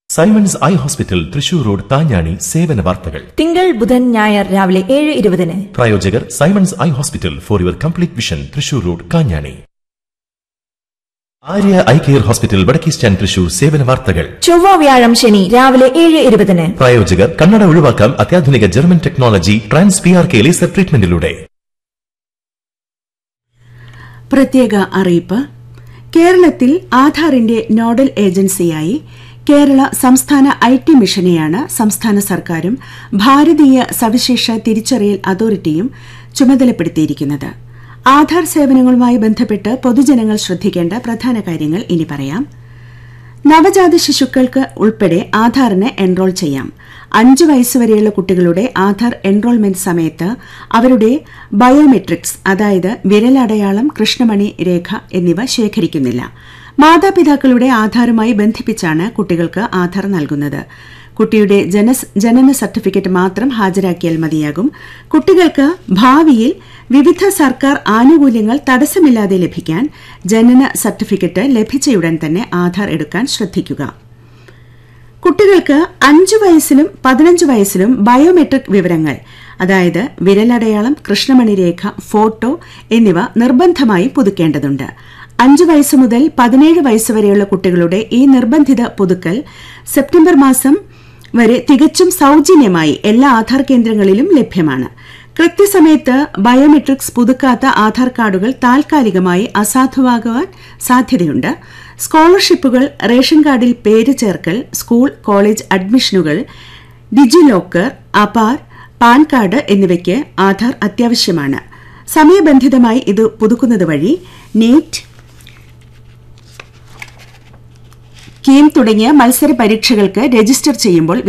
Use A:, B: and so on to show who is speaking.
A: Symons eye hospital Thrissur road Thanjani സേവന വാർത്തകൾ
B: തിങ്കൾ ബുധൻ ഞായർ രാവിലെ ഏഴ് ഇരുപതിന്
A: പ്രായോജകർ Simons eye hospital for your complete vision Thrissur road Kanjani Arya eye care hospital വടക്കേ സ്റ്റാൻഡ് തൃശൂർ സേവന വാർത്തകൾ
B: ചൊവ്വ വ്യാഴം ശനി രാവിലെ ഏഴ് ഇരുപതിന്
A: പ്രായോജകർ കണ്ണട ഒഴിവാക്കാം അത്യാധുനിക German technology trans P R K laser ട്രീറ്റ്മെന്റിലൂടെ
C: പ്രത്യേക അറിയിപ്പ് കേരളത്തിൽ ആധാറിന്റെ നോഡൽ ഏജൻസിയായി കേരള സംസ്ഥാന ഐ ടി മിഷനെയാണ് സംസ്ഥാന സർക്കാരും ഭാരതീയ സവിശേഷ തിരിച്ചറിയൽ അതോറിറ്റിയും ചുമതലപ്പെടുത്തിയിരിക്കുന്നത് ആധാർ സേവനങ്ങളുമായി ബന്ധപ്പെട്ട് പൊതുജനങ്ങൾ ശ്രദ്ധിക്കേണ്ട പ്രധാന കാര്യങ്ങൾ ഇനി പറയാം നവജാത ശിശുക്കൾക്ക് ഉൾപ്പെടെ ആധാറിന് എൻറോൾ ചെയ്യാം അഞ്ച് വയസ്സുവരെയുള്ള കുട്ടികളുടെ ആധാർ എൻറോൾമെന്റ് സമയത്ത് അവരുടെ ബയോമെട്രിക്സ് അതായത് വിരലടയാളം കൃഷ്ണമണി രേഖ എന്നിവ ശേഖരിക്കുന്നില്ല മാതാപിതാക്കളുടെ ആധാറുമായി ബന്ധിപ്പിച്ചാണ് കുട്ടികൾക്ക് ആധാർ നൽകുന്നത് കുട്ടിയുടെ ജനസ് ജനന സർട്ടിഫിക്കറ്റ് മാത്രം ഹാജരാക്കിയാൽ മതിയാകും കുട്ടികൾക്ക് ഭാവിയിൽ വിവിധ സർക്കാർ ആനുകൂല്യങ്ങൾ തടസ്സമില്ലാതെ ലഭിക്കാൻ ജനന സർട്ടിഫിക്കറ്റ് ലഭിച്ചയുടൻ തന്നെ ആധാർ എടുക്കാൻ ശ്രദ്ധിക്കുക കുട്ടികൾക്ക് അഞ്ചു വയസ്സിലും പതിനഞ്ച് വയസ്സിലും ബയോമെട്രിക് വിവരങ്ങൾ അതായത് വിരലടയാളം കൃഷ്ണമണി രേഖ ഫോട്ടോ എന്നിവ നിർബന്ധമായി പുതുക്കേണ്ടതുണ്ട് അഞ്ചു വയസ്സ് മുതൽ പതിനേഴ് വയസ്സ് വരെയുള്ള കുട്ടികളുടെ ഈ നിർബന്ധിത പുതുക്കൽ സെപ്റ്റംബർ മാസം വരെ തികച്ചും സൌജന്യമായി എല്ലാ ആധാർ കേന്ദ്രങ്ങളിലും ലഭ്യമാണ് കൃത്യസമയത്ത് ബയോമെട്രിക്സ് പുതുക്കാത്ത ആധാർ കാർഡുകൾ താൽക്കാലികമായി അസാധുവാകുവാൻ സാധ്യതയുണ്ട് സ്കോളർഷിപ്പുകൾ റേഷൻ കാർഡിൽ പേര് ചേർക്കൽ സ്കൂൾ കോളേജ് അഡ്മിഷനുകൾ DigiLocker APAAR PAN card എന്നിവയ്ക്ക് ആധാർ അത്യാവശ്യമാണ് സമയബന്ധിതമായി ഇത് പുതുക്കുന്നത് വഴി നീറ്റ് കീം തുടങ്ങിയ മത്സര പരീക്ഷകൾക്ക് രജിസ്റ്റർ ചെയ്യുമ്പോൾ